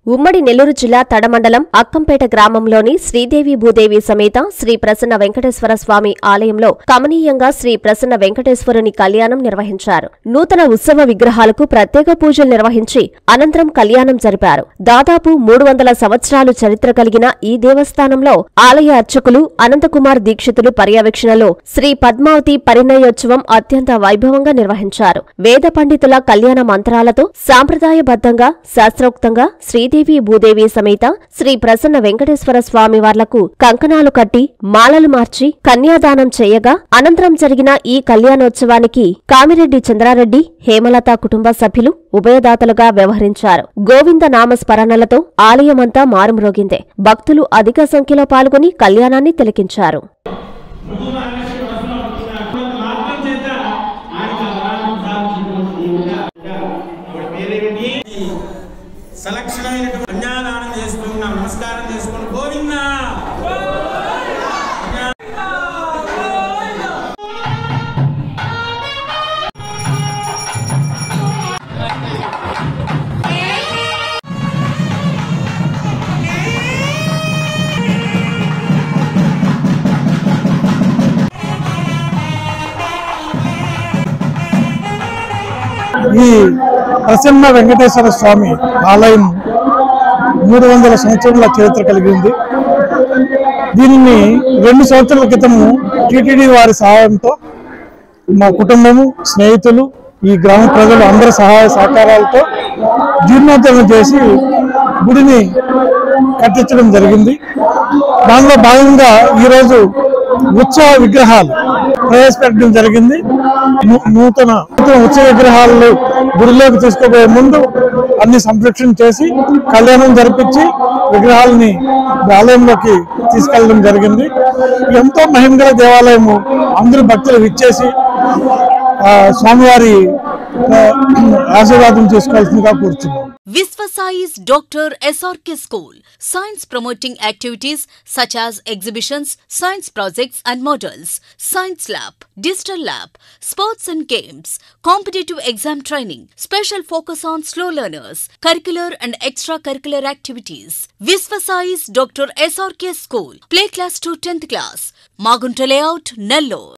ఉమ్మడి నెల్లూరు జిల్లా తడమండలం అక్కంపేట గ్రామంలోని శ్రీదేవి భూదేవి సమేత శ్రీ ప్రసన్న వెంకటేశ్వర స్వామి ఆలయంలో కమనీయంగా శ్రీ ప్రసన్న వెంకటేశ్వరుని కళ్యాణం నిర్వహించారు నూతన ఉత్సవ విగ్రహాలకు ప్రత్యేక పూజలు నిర్వహించి అనంతరం కళ్యాణం జరిపారు దాదాపు మూడు వందల సంవత్సరాలు చరిత్ర కలిగిన ఈ దేవస్థానంలో ఆలయ అర్చకులు అనంతకుమార్ దీక్షితులు పర్యవేక్షణలో శ్రీ పద్మావతి పరిణయోత్సవం అత్యంత వైభవంగా నిర్వహించారు వేద పండితుల కళ్యాణ మంత్రాలతో సాంప్రదాయబద్ధంగా శాస్త్రోక్తంగా శ్రీదేవి భూదేవి సమేత శ్రీ ప్రసన్న వెంకటేశ్వర స్వామి వార్లకు కంకణాలు కట్టి మాలలు మార్చి కన్యాదానం చేయగా అనంతరం జరిగిన ఈ కళ్యాణోత్సవానికి కామిరెడ్డి చంద్రారెడ్డి హేమలత కుటుంబ సభ్యులు ఉభయదాతలుగా వ్యవహరించారు గోవింద నామస్మరణలతో ఆలయమంతా మారుమ్రోగిందే భక్తులు అధిక సంఖ్యలో పాల్గొని కళ్యాణాన్ని తిలకించారు మార్గం చేత ఆయన వరాలను సాధించినటువంటి ఆవిడ పేరేమిటి సలక్షణమైనటువంటి కన్యాదానం చేసుకుంటున్నాం నమస్కారం చేసుకుని గోవింద ఈ ప్రసన్న వెంకటేశ్వర స్వామి ఆలయం మూడు వందల సంవత్సరాల చరిత్ర కలిగి ఉంది దీనిని రెండు సంవత్సరాల క్రితము టిటిడి వారి సహాయంతో మా కుటుంబము స్నేహితులు ఈ గ్రామ ప్రజలు అందరి సహాయ సహకారాలతో జీర్ణోద్ధరణ చేసి గుడిని కట్టించడం జరిగింది దానిలో భాగంగా ఈరోజు ఉత్సవ విగ్రహాలు ప్రవేశపెట్టడం జరిగింది నూ- నూతన నూతన ఉత్సవ విగ్రహాలను గుడిలోకి తీసుకుపోయే ముందు అన్ని సంరక్షణ చేసి కళ్యాణం జరిపించి విగ్రహాలని ఆలయంలోకి తీసుకెళ్ళడం జరిగింది ఎంతో మహిమగల దేవాలయము అందరూ భక్తులు విచ్చేసి ఆ, స్వామివారి ఆ, ఆశీర్వాదం తీసుకోవాల్సిందిగా కూర్చున్నాం Visvasai's Dr. SRK School. Science promoting activities such as exhibitions, science projects and models, science lab, digital lab, sports and games, competitive exam training, special focus on slow learners, curricular and extracurricular activities. Visvasai's Dr. SRK School. Play class to 10th class. Magunta layout, Nellore.